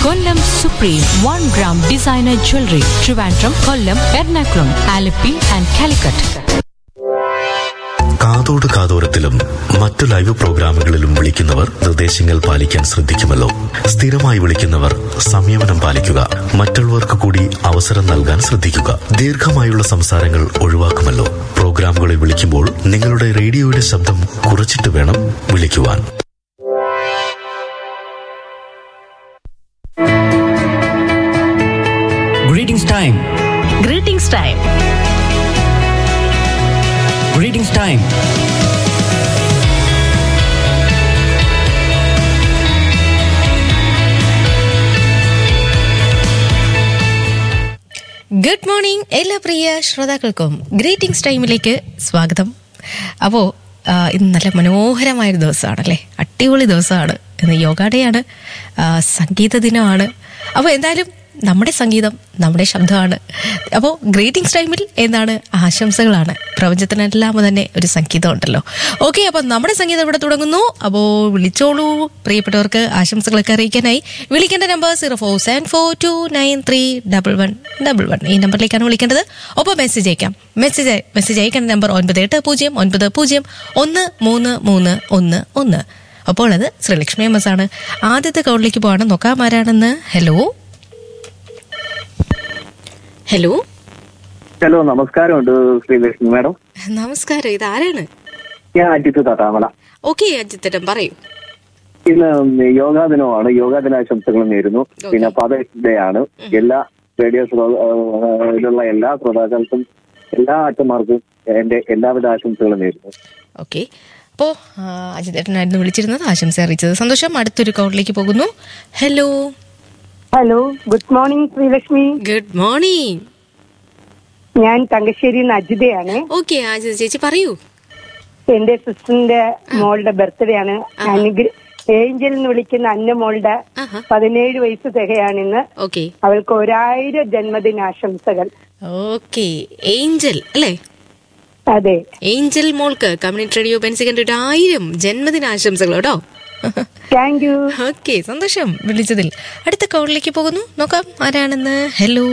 Kollam supreme one gram designer jewellery Trivandrum Kollam Ernakulam Alleppey and Calicut കാതോട് കാതോരത്തിലും മറ്റു ലൈവ് പ്രോഗ്രാമുകളിലും വിളിക്കുന്നവർ നിർദ്ദേശങ്ങൾ പാലിക്കാൻ ശ്രദ്ധിക്കുമല്ലോ സ്ഥിരമായി വിളിക്കുന്നവർ സംയമനം പാലിക്കുക മറ്റുള്ളവർക്ക് കൂടി അവസരം നൽകാൻ ശ്രദ്ധിക്കുക ദീർഘമായുള്ള സംസാരങ്ങൾ ഒഴിവാക്കുമല്ലോ പ്രോഗ്രാമുകളിൽ വിളിക്കുമ്പോൾ നിങ്ങളുടെ റേഡിയോയുടെ ശബ്ദം കുറച്ചിട്ട് വേണം വിളിക്കുവാൻ Greetings time. Greetings time Greetings time. Good morning എല്ലാ പ്രിയ ശ്രോതാക്കൾക്കും ഗ്രീറ്റിംഗ്സ് ടൈമിലേക്ക് സ്വാഗതം അപ്പോൾ ഇന്ന് നല്ല മനോഹരമായൊരു ദിവസമാണല്ലേ അടിപൊളി ദിവസമാണ് ഇന്ന് യോഗ ഡേ ആണ് ആ, സംഗീത ദിനമാണ് അപ്പോൾ എന്തായാലും നമ്മുടെ സംഗീതം നമ്മുടെ ശബ്ദമാണ് അപ്പോൾ ഗ്രീറ്റിംഗ്സ് ടൈമിൽ എന്താണ് ആശംസകളാണ് പ്രപഞ്ചത്തിനെല്ലാം തന്നെ ഒരു സംഗീതം ഉണ്ടല്ലോ ഓക്കെ അപ്പോൾ നമ്മുടെ സംഗീതം ഇവിടെ തുടങ്ങുന്നു അപ്പോൾ വിളിച്ചോളൂ പ്രിയപ്പെട്ടവർക്ക് ആശംസകളൊക്കെ അറിയിക്കാനായി വിളിക്കേണ്ട number zero four seven four two nine three double one double one ഈ നമ്പറിലേക്കാണ് വിളിക്കേണ്ടത് ഒപ്പം മെസ്സേജ് അയക്കാം മെസ്സേജ് മെസ്സേജ് അയക്കേണ്ട നമ്പർ ഒൻപത് എട്ട് പൂജ്യം ഒൻപത് പൂജ്യം ഒന്ന് മൂന്ന് മൂന്ന് ഒന്ന് ഒന്ന് അപ്പോൾ അത് ശ്രീലക്ഷ്മി എം എസ് ആണ് ആദ്യത്തെ കൗളിലേക്ക് പോവാണ് നോക്കാം ആരാണെന്ന് ഹലോ ഹലോ ഹലോ നമസ്കാരമുണ്ട് ശ്രീലക്ഷ്മി മാഡം നമസ്കാരം ഇത് ആരാണ് ഞാൻ അജിത്ത് തട്ടാമല ഓക്കെ അജിത്തേട്ടൻ പറയൂ ഇന്ന് യോഗാ ദിനമാണ് യോഗാ ദിനാശംസകൾ നേരുന്നു പിന്നെ ഫാദേഴ്സ് ഡേ ആണ് എല്ലാ റേഡിയോ ശ്രോ- ആ, ഇതിലുള്ള എല്ലാ ശ്രോതാക്കൾക്കും എല്ലാ അച്ഛന്മാർക്കും എന്റെ എല്ലാവിധ ആശംസകളും നേരുന്നു ഓക്കെ അപ്പോൾ അജിതേട്ടനായിരുന്നു വിളിച്ചിരുന്നത് ആശംസ അറിയിച്ചത് സന്തോഷം അടുത്തൊരു കൗണ്ടിലേക്ക് പോകുന്നു hello hello good morning Sreelakshmi good morning ഞാൻ തങ്കശ്ശേരി അജിതയാണ് ഓക്കെ ആജിത ചേച്ചി പറയൂ എന്റെ സിസ്റ്ററിന്റെ മോളുടെ ബർത്ത്ഡേ ആണ് അനുഗ്ര ഏഞ്ചൽ എന്ന് വിളിക്കുന്ന അന്ന മോളുടെ ആഹാ പതിനേഴ് വയസ്സ് തികയാണിന്ന് ഓക്കെ അവൾക്ക് ഒരായിരം ജന്മദിനാശംസകൾ ഓക്കെ ഏഞ്ചൽ അല്ലേ അതെ ഏഞ്ചൽ മോൾക്ക് കമ്മ്യൂണിറ്റി റേഡിയോ പെൻസിക്കൻ്റെ ഒരു ആയിരം ജന്മദിനാശംസകൾ കേട്ടോ താങ്ക് യു ഓക്കെ സന്തോഷം വിളിച്ചതിൽ അടുത്ത കൗണ്ടിലേക്ക് പോകുന്നു നോക്കാം ആരാണെന്ന് hello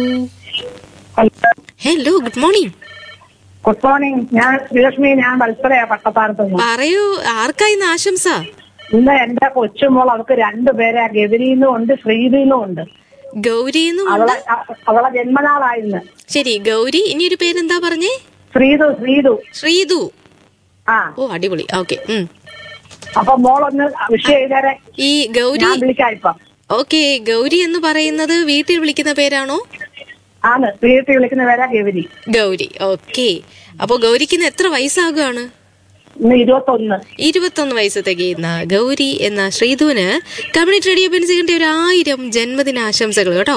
hello good morning good morning ഞാൻ ശ്രീലക്ഷ്മി ഞാൻ മത്സരയാ പട്ടപ്പാറത്ത് പറയൂ ആർക്കായിന്ന് ആശംസ ഇന്ന് എന്റെ കൊച്ചുമോൾ അവൾക്ക് രണ്ടുപേരെ ഗവിരിന്നും ഉണ്ട് ശ്രീതിന്നും ഉണ്ട് ഗൗരി എന്നും അവളെ അവളെ ജന്മനാളായിരുന്നു ശരി ഗൗരി ഇനി ഒരു പേരെന്താ പറഞ്ഞേ ശ്രീതു ശ്രീതു ശ്രീതു ആ ഓ അടിപൊളി ഓക്കെ അപ്പൊ മോളൊന്ന് വിഷയം ചെയ്തേരെ ഈ ഗൗരി ഞാൻ വിളിക്കാം ഇപ്പം ഓക്കെ ഗൗരി എന്ന് പറയുന്നത് വീട്ടിൽ വിളിക്കുന്ന പേരാണോ ആണ് വീട്ടിൽ വിളിക്കുന്ന പേരാ ഗവിരി ഗൗരി ഓക്കെ അപ്പോ ഗൗരിക്ക് ഇന്ന് എത്ര വയസ്സാകുകയാണ് ഇന്ന് ഇരുപത്തൊന്ന് ഇരുപത്തൊന്ന് വയസ്സ് തികയുന്ന ഗൗരി എന്ന ശ്രീധുവിന് കമ്മ്യൂണിറ്റി റേഡിയോ പെൻസിന്റെ ഒരു ആയിരം ജന്മദിനാശംസകൾ കേട്ടോ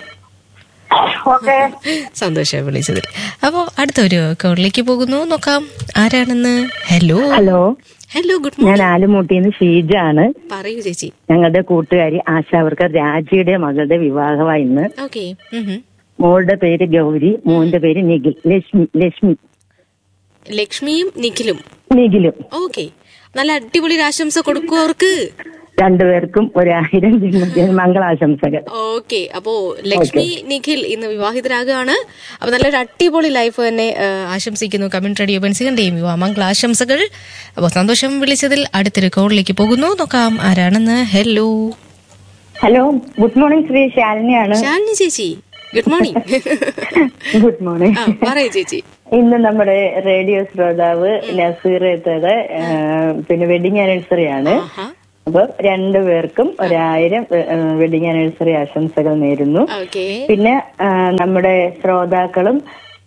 ഓക്കെ സന്തോഷം വിളിച്ചതിൽ അപ്പോ അടുത്തൊരു കോളിലേക്ക് പോകുന്നു നോക്കാം ആരാണെന്ന് ഹലോ ഹലോ ഹലോ ഗുഡ് ഞാൻ മോർണിംഗ് ആലുമൂട്ടിന്ന് ഷീജ ആണ് പറയൂ ചേച്ചി ഞങ്ങളുടെ കൂട്ടുകാരി ആശാവർക്കർ രാജിയുടെ മകളുടെ വിവാഹമായി ഇന്ന് ഓക്കെ മോളുടെ പേര് ഗൗരി മോന്റെ പേര് നിഖിൽ ലക്ഷ്മി ലക്ഷ്മി ലക്ഷ്മിയും നിഖിലും നിഖിലും ഓക്കെ നല്ല അടിപൊളി ഒരു ആശംസ കൊടുക്കും അവർക്ക് രണ്ടുപേർക്കും ഒരായിരം ജന്മദിന മംഗളാശംസകൾ ഓക്കെ അപ്പോ ലക്ഷ്മി നിഖിൽ ഇന്ന് വിവാഹിതരാകുകയാണ് അപ്പൊ നല്ലൊരു അടിപൊളി ലൈഫ് തന്നെ ആ, ആശംസിക്കുന്നു കമ്മ്യൂണിറ്റി റേഡിയോ പെൻസികന്റെയും വിവാഹമംഗള ആശംസകൾ അപ്പോൾ സന്തോഷം വിളിച്ചതിൽ അടുത്തൊരു കോളിലേക്ക് പോകുന്നു നോക്കാം ആരാണെന്ന് hello hello good morning Sree ശാലിനിയാണ് ശാലിനി ചേച്ചി ഗുഡ് മോർണിംഗ് ഗുഡ് മോർണിംഗ് ആ പറയൂ ചേച്ചി ഇന്ന് നമ്മുടെ റേഡിയോ ശ്രോതാവ് നസീറത്തയുടെ പിന്നെ വെഡിങ് ആനിവേഴ്സറി ആണ് ആഹാ അപ്പൊ രണ്ടുപേർക്കും ഒരായിരം വെഡിങ് ആനിവേഴ്സറി ആശംസകൾ നേരുന്നു ഓക്കെ പിന്നെ ആ, നമ്മുടെ ശ്രോതാക്കളും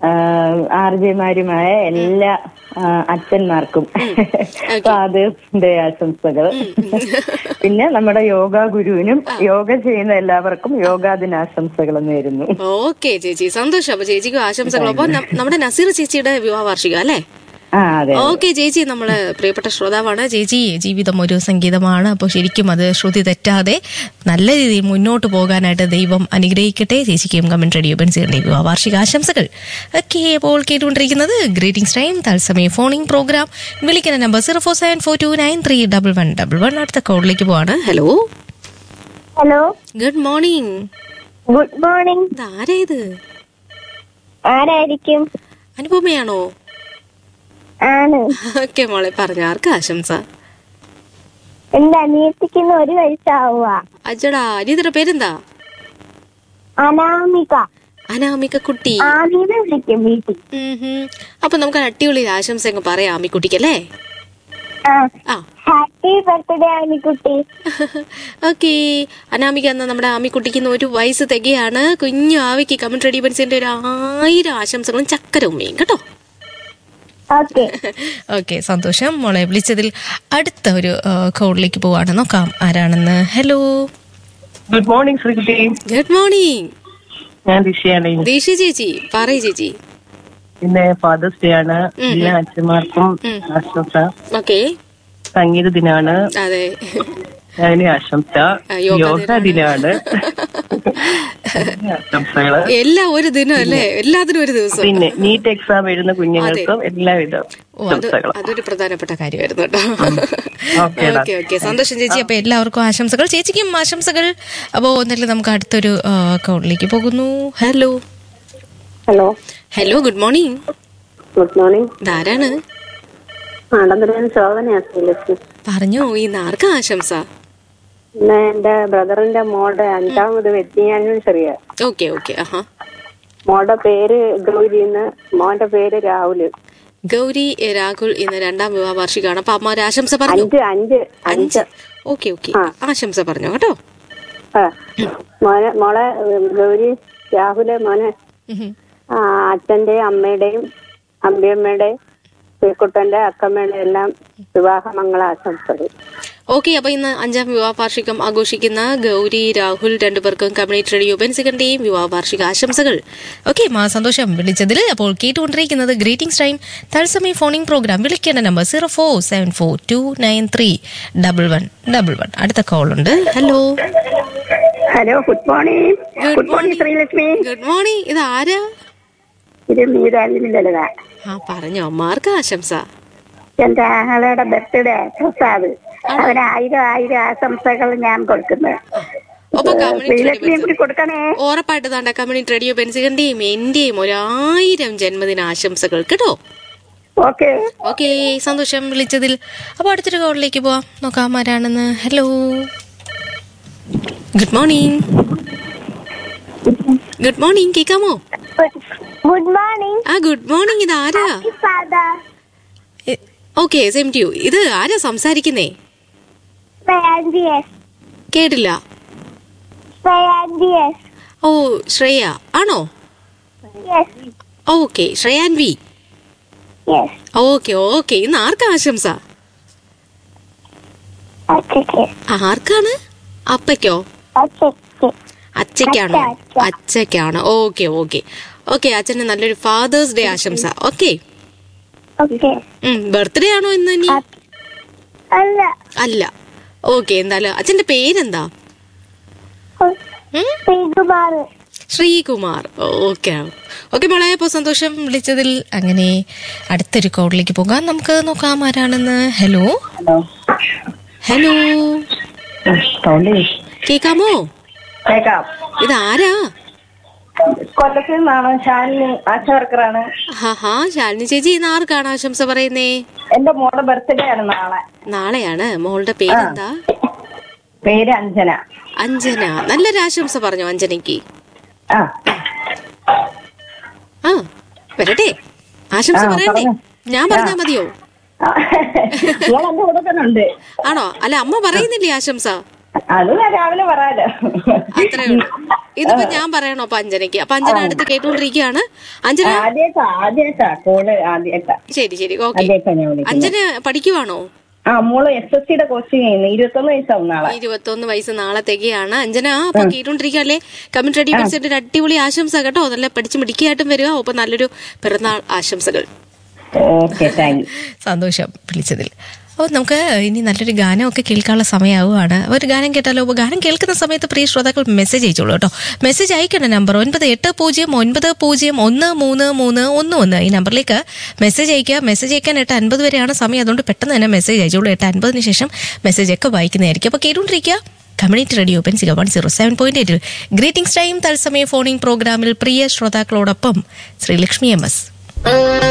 ആർജമാരുമായ എല്ലാ ആ, അച്ഛന്മാർക്കും ഫാദേഴ്സിന്റെ ആശംസകൾ പിന്നെ നമ്മുടെ യോഗ ഗുരുവിനും യോഗ ചെയ്യുന്ന എല്ലാവർക്കും യോഗാ ദിനാശംസകൾ നേരുന്നു ഓക്കെ ചേച്ചി സന്തോഷം അപ്പൊ ചേച്ചിക്ക് ആശംസകൾ അപ്പൊ ന- നമ്മുടെ നസീർ ചേച്ചിയുടെ വിവാഹ വാർഷികം അല്ലേ ആ അതെ ഓക്കെ ചേച്ചി നമ്മള് പ്രിയപ്പെട്ട ശ്രോതാവാണ് ചേച്ചി ജീവിതം ഒരു സംഗീതമാണ് അപ്പോൾ ശരിക്കും അത് ശ്രുതി തെറ്റാതെ നല്ല രീതിയിൽ മുന്നോട്ട് പോകാനായിട്ട് ദൈവം അനുഗ്രഹിക്കട്ടെ ചേച്ചിക്കും കമന്റ് റേഡിയോ ബെൻസിയുടെ വിവാഹ വാർഷിക ആശംസകൾ ഓക്കെ അപ്പോൾ കേട്ടുകൊണ്ടിരിക്കുന്നത് ഗ്രീറ്റിംഗ്സ് ടൈം തത്സമയ ഫോണിംഗ് പ്രോഗ്രാം വിളിക്കുന്ന number zero four seven four two nine three double one double one അടുത്ത കോളിലേക്ക് പോവാണ് hello hello good morning good morning ഇതാരാ ഇത് ആരായിരിക്കും അനുപമയാണോ ആണ് ഓക്കെ മോളെ പറഞ്ഞ ആർക്കാ ആശംസ എന്റെ അനിയത്തിക്കുന്ന ഒരു വയസ്സാവുക അജടാ അനിയത്തിയുടെ പേരെന്താ അനാമിക അനാമിക കുട്ടി ആമീനെ വിളിക്കും വീട്ടിൽ ഉം ഹും. അപ്പൊ നമുക്ക് അടിപൊളി ആശംസ അങ്ങ് പറയാം ആമിക്കുട്ടിക്കല്ലേ ആ ആ happy birthday Amikutty okay Anamika എന്ന നമ്മുടെ ആമിക്കുട്ടിക്ക് ഇന്ന് ഒരു വയസ്സ് തികയാണ് കുഞ്ഞു ആവിക്ക് കമന്റ് റെഡി പെൻസിന്റെ ഒരു ആയിരം ആശംസകളും ചക്കര ഉമ്മയും കേട്ടോ ഓക്കെ ഓക്കെ സന്തോഷം മോളെ വിളിച്ചതിൽ അടുത്ത ഒരു കോളിലേക്ക് പോവാണ് നോക്കാം ആരാണെന്ന് hello good morning Sreekutty good morning ഞാൻ ദിശയാണ് ദേശീയ ചേച്ചി പറയ് ചേച്ചി ഇന്ന് ഫാദേഴ്സ് ഡേ ആണ് എല്ലാ അച്ഛന്മാർക്കും ആശംസ ഓക്കെ സംഗീത ദിനാണ് അതെ അതിന് ആശംസ ആ, യോഗ യോഗ ദിനാണ് ആശംസകള് എല്ലാം ഒരു ദിനം അല്ലേ എല്ലാത്തിനും ഒരു ദിവസം പിന്നെ നീറ്റ് എക്സാം എഴുതുന്ന കുഞ്ഞുങ്ങൾക്കും എല്ലാവിധ ഓ അത് ആശംസകളും അതൊരു പ്രധാനപ്പെട്ട കാര്യമായിരുന്നു കേട്ടോ ഓക്കെ ഡാ. ഓക്കെ ഓക്കെ സന്തോഷം ചേച്ചി അപ്പൊ എല്ലാവർക്കും ആശംസകൾ ചേച്ചിക്കും ആശംസകൾ അപ്പോ ഒന്നല്ല നമുക്ക് അടുത്തൊരു അക്കൗണ്ടിലേക്ക് പോകുന്നു hello hello hello good morning good morning ധാരാണ് ആടമ്പരം ശോഭനയാ ശ്രീലക്ഷ്മി പറഞ്ഞോ ഈ നാർക്ക ആശംസ ഇന്ന് എന്റെ ബ്രദറിന്റെ മോളുടെ അഞ്ചാമത് വെഡിങ് ആനിവേഴ്സറിയ ഓക്കെ ഓക്കെ ആഹാ മോളുടെ പേര് ഗൗരിന്ന് മോന്റെ പേര് രാഹുല് ഗൗരി രാഹുൽ ഇന്ന് രണ്ടാം വിവാഹ വാർഷികമാണ് അപ്പൊ അമ്മ ഒരു ആശംസ പറഞ്ഞു അഞ്ച് അഞ്ച് അഞ്ച് ഓക്കെ ഓക്കെ ആശംസ പറഞ്ഞു കേട്ടോ ആ മോനെ മോളെ ഉം, ഗൗരി രാഹുല് മോനെ ആ, അച്ഛന്റെയും അമ്മയുടെയും അമ്പിയമ്മയുടെയും ശ്രീകുട്ടന്റെ അക്കമ്മയുടെ എല്ലാം വിവാഹ മംഗളാശംസകൾ ഓക്കെ അപ്പൊ ഇന്ന് അഞ്ചാം വിവാഹ വാർഷികം ആഘോഷിക്കുന്ന ഗൗരി രാഹുൽ രണ്ടുപേർക്കും കമ്മ്യൂണിറ്റി റേഡിയോ ബെൻസികന്റെയും വിവാഹ വാർഷിക ആശംസകൾ ഓക്കെ മാ സന്തോഷം വിളിച്ചതിൽ അപ്പോൾ കേട്ടുകൊണ്ടിരിക്കുന്നത് ഗ്രീറ്റിംഗ്സ് ടൈം തത്സമയ ഫോണിംഗ് പ്രോഗ്രാം വിളിക്കേണ്ട number zero four seven four two nine three double one double one അടുത്ത കോൾ ഉണ്ട് hello hello good morning good morning Sreelakshmi good morning ഇത് ആരാ ഇത് മീരാലിന്റെ ലളിത ആ പറഞ്ഞോ അമ്മാർക്ക് ആശംസ എന്റെ ആളുടെ ബർത്ത്ഡേ പ്രസാദ് അവന് ആയിരം ആയിരം ആശംസകൾ ഞാൻ കൊടുക്കുന്നത് ഒപ്പം കമ്മ്യൂണിറ്റി ശ്രീലക്ഷ്മിയും കൂടി കൊടുക്കണേ ഉറപ്പായിട്ട് താണ്ട കമ്മ്യൂണിറ്റി റേഡിയോ ബെൻസികന്റെയും എന്റെയും ഒരായിരം ജന്മദിന ആശംസകൾ കേട്ടോ ഓക്കെ ഓക്കെ സന്തോഷം വിളിച്ചതിൽ അപ്പൊ അടുത്തൊരു കോളിലേക്ക് പോവാം നോക്കാം ആരാണെന്ന് hello good morning good morning കേക്കാമോ ഗുഡ് മോർണിംഗ് ആ ഗുഡ് മോർണിംഗ് ഇത് ആരാ ഫാദർ ഓക്കെ സെയിം ടു ഇത് ആരാ സംസാരിക്കുന്നേ ശ്രേയാൻജിയസ് കേട്ടില്ല ശ്രേയാൻജിയസ് ഓ ശ്രേയ ആണോ yes okay Shreyan V yes okay okay ഇന്ന് ആർക്കാ ആശംസ അച്ഛക്ക് ആർക്കാണ് അപ്പയ്ക്കോ അച്ഛക്ക് അച്ഛക്കാണോ അച്ഛ, അച്ഛ. അച്ഛക്കാണ് ഓക്കെ ഓക്കെ ഓക്കെ അച്ഛന് നല്ലൊരു ഫാദേഴ്സ് ഡേ ആശംസ ഓക്കെ ഓക്കെ ബർത്ത്ഡേ ആണോ ഇന്ന് ഇനി അല്ല അല്ല ഓക്കെ എന്തായാലും അച്ഛന്റെ പേരെന്താ ശ്രീകുമാർ ശ്രീകുമാർ ഓക്കെ ഓക്കെ മോളെ അപ്പോ സന്തോഷം വിളിച്ചതിൽ അങ്ങനെ അടുത്തൊരു കോഡിലേക്ക് പോകാം നമുക്ക് നോക്കാം ആരാണെന്ന് ഹലോ ഹലോ കേക്കാമോ കേക്കാം ഇത് ആരാ കൊല്ലത്തിൽ നിന്നാണ് ശാലിനി ആശാ വർക്കറാണ് ഹാ ശാലിനി ചേച്ചി ഇന്ന് ആർക്കാണ് ആശംസ പറയുന്നേ എന്റെ മോളുടെ ബർത്ത്ഡേ ആണ് നാളെ നാളെയാണ് മോളുടെ പേരെന്താ പേര് അഞ്ജന അഞ്ജന നല്ലൊരു ആശംസ പറഞ്ഞു അഞ്ജനയ്ക്ക് ആ ആ വരട്ടെ ആശംസ ആ, പറയണ്ടേ പറഞ്ഞോ. ഞാൻ പറഞ്ഞാ മതിയോ മോൾ എന്റെ കൂടെ തന്നെ ഉണ്ട് ആണോ അല്ല അമ്മ പറയുന്നില്ലേ ആശംസ അത് ഞാൻ രാവിലെ പറയാലോ അത്രേ ഉള്ളൂ ഇതിപ്പോ ഞാൻ പറയണോ അപ്പൊ അഞ്ജനയ്ക്ക് അപ്പൊ അഞ്ജന അടുത്ത് കേട്ടോണ്ടിരിക്കുകയാണ് അഞ്ജന ആദ്യമായിട്ടാ ആദ്യമായിട്ടാ കോള് ആദ്യമായിട്ടാ ശരി ശരി ഓക്കെ ആദ്യമായിട്ടാ ഞാൻ വിളിക്കുന്നത് അഞ്ജന പഠിക്കുവാണോ ആ മോള് എസ് എസ് സിയുടെ കോച്ചിങ് ചെയ്യുന്നു ഇരുപത്തൊന്ന് വയസ്സാവും നാളെ ഇരുപത്തൊന്ന് വയസ്സ് നാളത്തേക്കാണ് അഞ്ജന അപ്പൊ കേട്ടോണ്ടിരിക്കല്ലേ കമ്മ്യൂണിറ്റി റെഡി ഒരു അടിപൊളി ആശംസ കേട്ടോ നല്ല പഠിച്ച് മിടിക്കായിട്ടും വരിക ഒപ്പം നല്ലൊരു പിറന്നാൾ ആശംസകൾ ഓക്കെ താങ്ക് യു സന്തോഷം വിളിച്ചതിൽ അപ്പോൾ നമുക്ക് ഇനി നല്ലൊരു ഗാനമൊക്കെ കേൾക്കാനുള്ള സമയമാവുകയാണ് അപ്പോൾ ഒരു ഗാനം കേട്ടാലോ അപ്പോൾ ഗാനം കേൾക്കുന്ന സമയത്ത് പ്രിയ ശ്രോതാക്കൾ മെസ്സേജ് അയച്ചോളൂ കേട്ടോ മെസ്സേജ് അയക്കേണ്ട നമ്പർ ഒൻപത് എട്ട് പൂജ്യം ഒൻപത് പൂജ്യം ഒന്ന് മൂന്ന് മൂന്ന് ഒന്ന് ഒന്ന് ഈ നമ്പറിലേക്ക് മെസ്സേജ് അയക്കുക മെസ്സേജ് അയക്കാൻ എട്ട് അൻപത് വരെയാണ് സമയം അതുകൊണ്ട് പെട്ടെന്ന് തന്നെ മെസ്സേജ് അയച്ചോളൂ എട്ട് അൻപതിന് ശേഷം മെസ്സേജ് ഒക്കെ വായിക്കുന്നതായിരിക്കും അപ്പോൾ കേട്ടുകൊണ്ടിരിക്കുക കമ്മ്യൂണിറ്റി റേഡിയോ പെൻസിക വൺ സീറോ സെവൻ പോയിന്റ് എയ്റ്റിൽ ഗ്രീറ്റിംഗ്സ് ടൈം തത്സമയ ഫോണിംഗ് പ്രോഗ്രാമിൽ പ്രിയ ശ്രോതാക്കളോടൊപ്പം ശ്രീ ലക്ഷ്മി എം എസ്